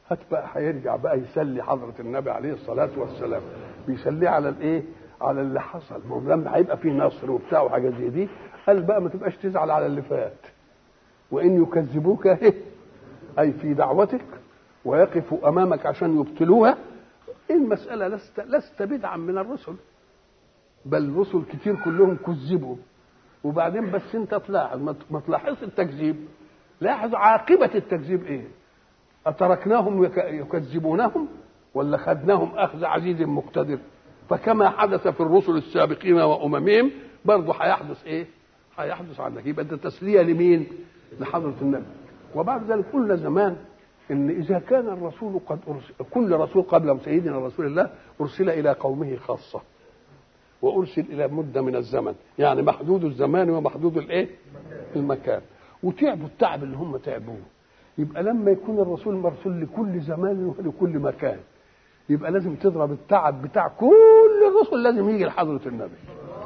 هات بقى هيرجع بقى يسلي حضرة النبي عليه الصلاة والسلام بيسليه على الايه؟ على اللي حصل ما هو لما هيبقى فيه نصر وبتاع وحاجات زي دي قال بقى ما تبقاش تزعل على اللي فات وان يكذبوك ايه؟ اي في دعوتك ويقفوا امامك عشان يبطلوها المسألة لست لست بدعا من الرسل بل الرسل كتير كلهم كذبوا وبعدين بس انت تلاحظ ما تلاحظش التكذيب لاحظ عاقبة التكذيب ايه أتركناهم يكذبونهم ولا خدناهم أخذ عزيز مقتدر فكما حدث في الرسل السابقين وأممهم برضه هيحدث إيه؟ هيحدث عنك يبقى ده تسلية لمين؟ لحضرة النبي وبعد ذلك قلنا زمان إن إذا كان الرسول قد أرسل كل رسول قبل سيدنا رسول الله أرسل إلى قومه خاصة وأرسل إلى مدة من الزمن يعني محدود الزمان ومحدود الإيه؟ المكان وتعبوا التعب اللي هم تعبوه يبقى لما يكون الرسول مرسول لكل زمان ولكل مكان يبقى لازم تضرب التعب بتاع كل الرسل لازم يجي لحضرة النبي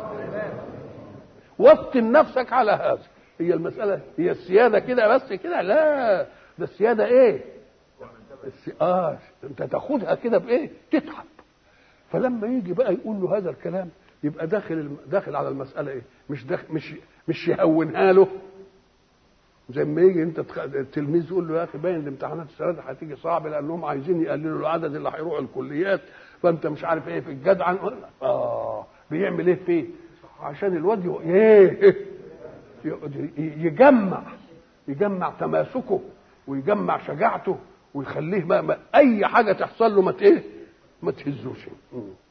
وطن نفسك على هذا هي المسألة هي السيادة كده بس كده لا ده السيادة ايه السي... اه انت تاخدها كده بايه تتعب فلما يجي بقى يقول له هذا الكلام يبقى داخل داخل على المسألة ايه مش داخل مش مش يهونها له زي ما يجي انت التلميذ يقول له يا اخي باين الامتحانات السنه دي هتيجي صعب لانهم عايزين يقللوا العدد اللي هيروحوا الكليات فانت مش عارف ايه في الجدع اه بيعمل ايه فيه عشان الواد ايه يجمع يجمع تماسكه ويجمع شجاعته ويخليه ما, ما اي حاجه تحصل له ما ايه ما تهزوش